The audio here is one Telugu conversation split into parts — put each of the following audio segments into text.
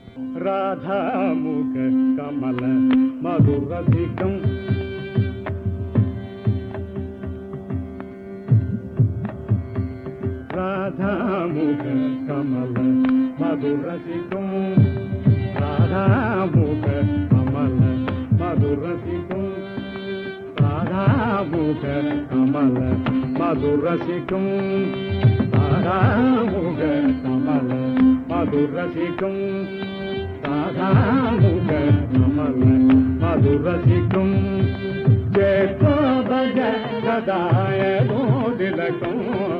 రాధాముఖ కమల మధురసికం రాధాముఖ కమల మధురసికం రాధాముఖ కమల మధురసికం రాధాముఖ కమల మధురసికం రాధాముఖ కమల మధురసికం రాధాముఖ కమల మధురసికం చేతో భజ సదాయ మోదిలకం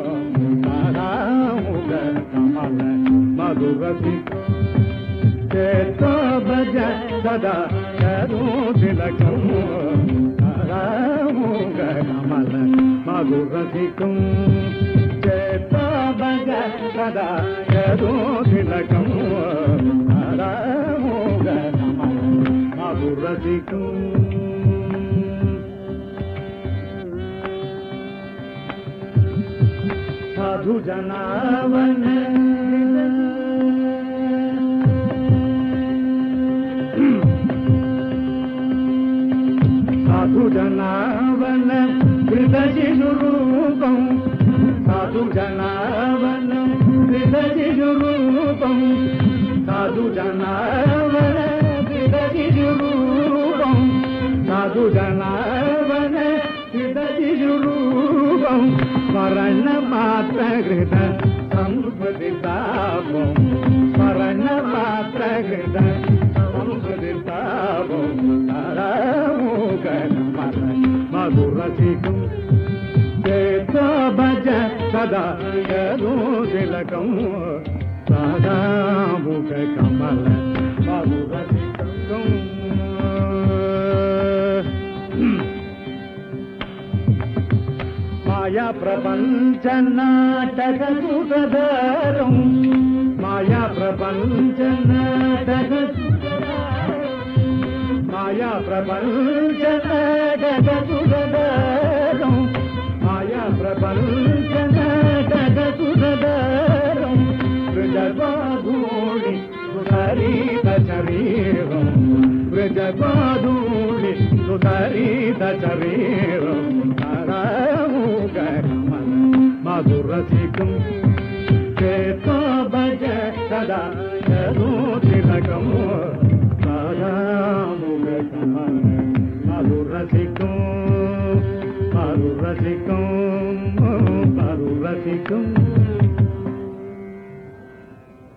రాధాముఖ కమల మధురసికం చేతో భజ సదా తిలకం రాముగ కమల మధురసికం చేతో భజ సదా తిలకం రాముగ కమల మధురసికం సాధు జనావన సాధు జనావన హృదయ రూపం సాధు జనావన హృదయ రూపం సాధు జనావన హృదయ రూపం సాధు జనావన హృదయ రూపం స్మరణ మాత్ర హృద సంస్కృతి తాపం స్మరణ మాత్ర హృద సంస్కృతి తాపం తరముగ మధురసికం చేత భజ సదా తిలకం సదాముఖ కమల మధురసికం మాయా ప్రపంచ నాటక సుఖదారం మాయా ప్రపంచ నాటక మాయా ప్రపంచ నాటక సుఖదారం మాయా ప్రపంచ నాటక సుఖదారం వృజబాధూళి సుధరీత శరీరం వృజబాధూళి సుధరీత శరీరం తరముగ కమల మధురసికం చేతో భజ సదా తిలకం సదాముగ కమల మధురసికం మధురసికం మధురసికం